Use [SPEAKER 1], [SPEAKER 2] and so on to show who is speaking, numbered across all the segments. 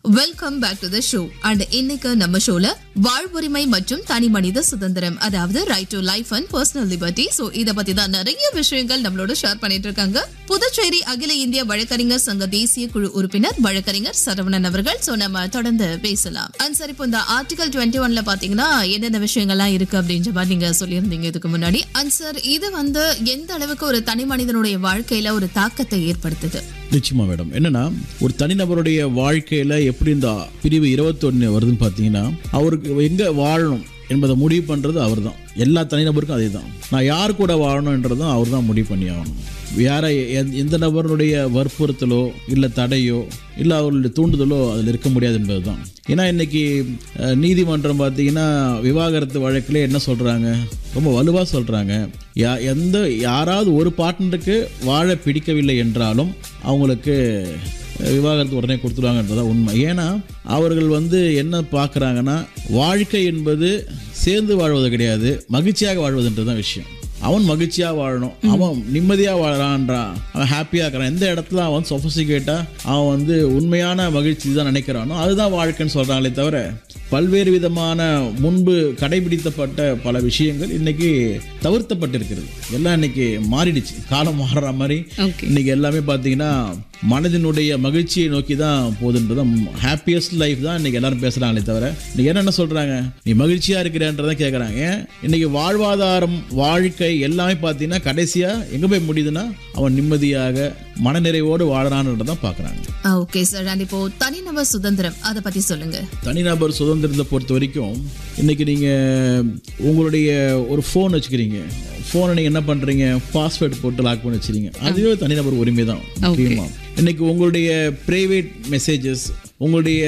[SPEAKER 1] welcome back to the show and இன்னைக்கு நம்ம ஷோல வாழ்வுரிமை மற்றும் தனி மனித சுதந்திரம் அதாவது right to life and personal liberty so இத பத்தி தான் நிறைய விஷயங்கள் நம்மளோட ஷேர் பண்ணிட்டு இருக்காங்க புதுச்சேரி அகில இந்திய வழக்கறிஞர் சங்க தேசிய குழு உறுப்பினர் வழக்கறிஞர் சரவணன் அவர்கள் சோ நம்ம தொடர்ந்து பேசலாம் அண்ட் சார் இப்போ இந்த ஆர்டிகல் டுவெண்ட்டி ஒன்ல பாத்தீங்கன்னா என்னென்ன விஷயங்கள்லாம் இருக்கு அப்படின்ற மாதிரி நீங்க சொல்லியிருந்தீங்க இதுக்கு முன்னாடி அண்ட் சார் இது வந்து எந்த அளவுக்கு ஒரு தனி மனிதனுடைய வாழ்க்கையில ஒரு தாக்கத்தை ஏற்படுத்துது
[SPEAKER 2] நிச்சயமா மேடம் என்னன்னா ஒரு தனிநபருடைய வாழ்க்கையில எப்படி இந்த பிரிவு இருபத்தொன்னு வருதுன்னு பார்த்தீங்கன்னா அவருக்கு எங்க வாழணும் என்பதை முடிவு பண்றது அவர்தான் எல்லா தனிநபருக்கும் அதே தான் நான் யார் கூட வாழணுன்றதும் அவர் தான் முடிவு பண்ணி ஆகணும் வேற எந்த- எந்த நபருடைய வற்புறுத்தலோ இல்லை தடையோ இல்லை அவர்களுடைய தூண்டுதலோ அதில் இருக்க முடியாது என்பது தான் ஏன்னா இன்னைக்கு அஹ், நீதிமன்றம் பார்த்தீங்கன்னா விவாகரத்து வழக்கில் என்ன சொல்கிறாங்க ரொம்ப வலுவாக சொல்கிறாங்க யா எந்த யாராவது ஒரு பார்ட்னருக்கு வாழ பிடிக்கவில்லை என்றாலும் அவங்களுக்கு அஹ், விவாகரத்து உடனே கொடுத்துருவாங்கன்றதான் உண்மை ஏன்னா அவர்கள் வந்து என்ன பார்க்குறாங்கன்னா வாழ்க்கை என்பது சேர்ந்து வாழ்வது கிடையாது மகிழ்ச்சியாக வாழ்வதுன்றது தான் விஷயம் அவன் மகிழ்ச்சியாக வாழணும் அவன் நிம்மதியாக வாழறான்றான் அவன் ஹாப்பியாக இருக்கிறான் எந்த இடத்துல அவன் சொஃபசிகேட்டாக அவன் வந்து உண்மையான மகிழ்ச்சி தான் நினைக்கிறானோ அதுதான் வாழ்க்கைன்னு சொல்கிறாங்களே தவிர பல்வேறு விதமான முன்பு கடைபிடித்தப்பட்ட பல விஷயங்கள் இன்னைக்கு தவிர்த்தப்பட்டிருக்கிறது எல்லாம் இன்னைக்கு மாறிடுச்சு காலம் மாறுற மாதிரி இன்னைக்கு எல்லாமே பார்த்தீங்கன்னா மனதினுடைய மகிழ்ச்சியை நோக்கி தான் போகுதுன்றது ஹாப்பியஸ்ட் லைஃப் தான் இன்னைக்கு எல்லாரும் பேசுகிறாங்களே தவிர இன்னைக்கு என்னென்ன சொல்கிறாங்க நீ மகிழ்ச்சியாக இருக்கிறேன்றதை கேட்குறாங்க ஏன் இன்னைக்கு வாழ்வாதாரம் வாழ்க்கை எல்லாமே பார்த்தீங்கன்னா கடைசியாக எங்கே போய் முடியுதுன்னா அவன் நிம்மதியாக மனநிறைவோடு வாழறான்றதை தான் பார்க்குறாங்க
[SPEAKER 1] ஓகே சார் அண்ட் இப்போ தனிநபர் சுதந்திரம் அதை பத்தி சொல்லுங்க
[SPEAKER 2] தனிநபர் சுதந்திரத்தை பொறுத்த வரைக்கும் இன்னைக்கு நீங்கள் உங்களுடைய ஒரு ஃபோன் வச்சுக்கிறீங்க ஃபோனை நீங்கள் என்ன பண்ணுறீங்க பாஸ்வேர்டு போட்டு லாக் பண்ணி வச்சுறீங்க அதுவே தனிநபர் உரிமை தான் முக்கியமாக இன்னைக்கு உங்களுடைய ப்ரைவேட் மெசேஜஸ் உங்களுடைய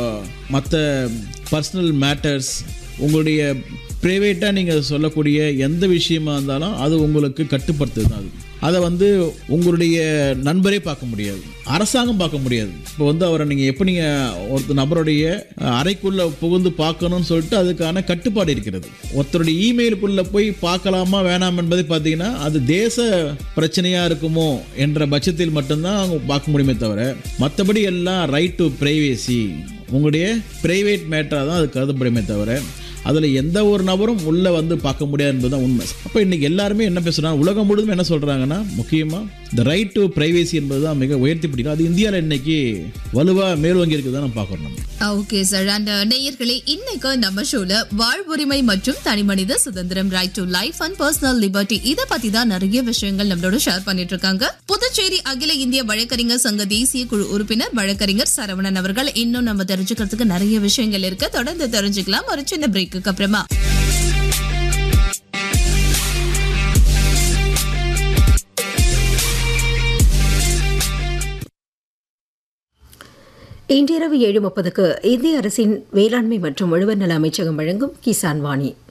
[SPEAKER 2] மற்ற பர்சனல் மேட்டர்ஸ் உங்களுடைய ப்ரைவேட்டாக நீங்கள் சொல்லக்கூடிய எந்த விஷயமா இருந்தாலும் அது உங்களுக்கு கட்டுப்படுத்துது தான் அது அதை வந்து உங்களுடைய நண்பரே பார்க்க முடியாது அரசாங்கம் பார்க்க முடியாது இப்போ வந்து அவரை நீங்கள் எப்படி நீங்கள் ஒருத்தர் நபருடைய அஹ், அறைக்குள்ள புகுந்து பார்க்கணும்னு சொல்லிட்டு அதுக்கான கட்டுப்பாடு இருக்கிறது ஒருத்தருடைய இமெயிலுக்குள்ளே போய் பார்க்கலாமா வேணாம் என்பதை பார்த்தீங்கன்னா அது தேச பிரச்சனையாக இருக்குமோ என்ற பட்சத்தில் மட்டும்தான் அவங்க பார்க்க முடியுமே தவிர மற்றபடி எல்லாம் ரைட் டு ப்ரைவேசி உங்களுடைய ப்ரைவேட் மேட்டராக தான் அது கருதப்படுமே தவிர அதில் எந்த ஒரு நபரும் உள்ளே வந்து பார்க்க முடியாது என்பதுதான் உண்மை அப்போ இன்னைக்கு எல்லாருமே என்ன பேசுகிறாங்க உலகம் முழுதும் என்ன சொல்கிறாங்கன்னா முக்கியமாக இந்த ரைட் டு ப்ரைவேசி என்பது தான் மிக உயர்த்தி பிடிக்கும் அது இந்தியாவில் இன்னைக்கு வலுவாக மேல்வங்கி இருக்குது தான் நம்ம பார்க்குறோம் நம்ம
[SPEAKER 1] ஓகே சார் அண்ட் நேயர்களே இன்னைக்கு நம்ம ஷோல வாழ்வுரிமை மற்றும் தனிமனித சுதந்திரம் right to life and personal liberty இத பத்தி தான் நிறைய விஷயங்கள் நம்மளோட ஷேர் பண்ணிட்டு இருக்காங்க புதுச்சேரி அகில இந்திய வழக்கறிஞர் சங்க தேசிய குழு உறுப்பினர் வழக்கறிஞர் சரவணன் அவர்கள் இன்னும் நம்ம தெரிஞ்சுக்கிறதுக்கு நிறைய விஷயங்கள் இருக்கு தொடர்ந்து தெரிஞ்சுக்கலாம் ஒரு சின்ன பிரேக்குக்கு அப்புறமா
[SPEAKER 3] இன்றிரவு ஏழு முப்பதுக்கு இந்திய அரசின் வேளாண்மை மற்றும் உழவர் நல அமைச்சகம் வழங்கும் கிசான் வாணி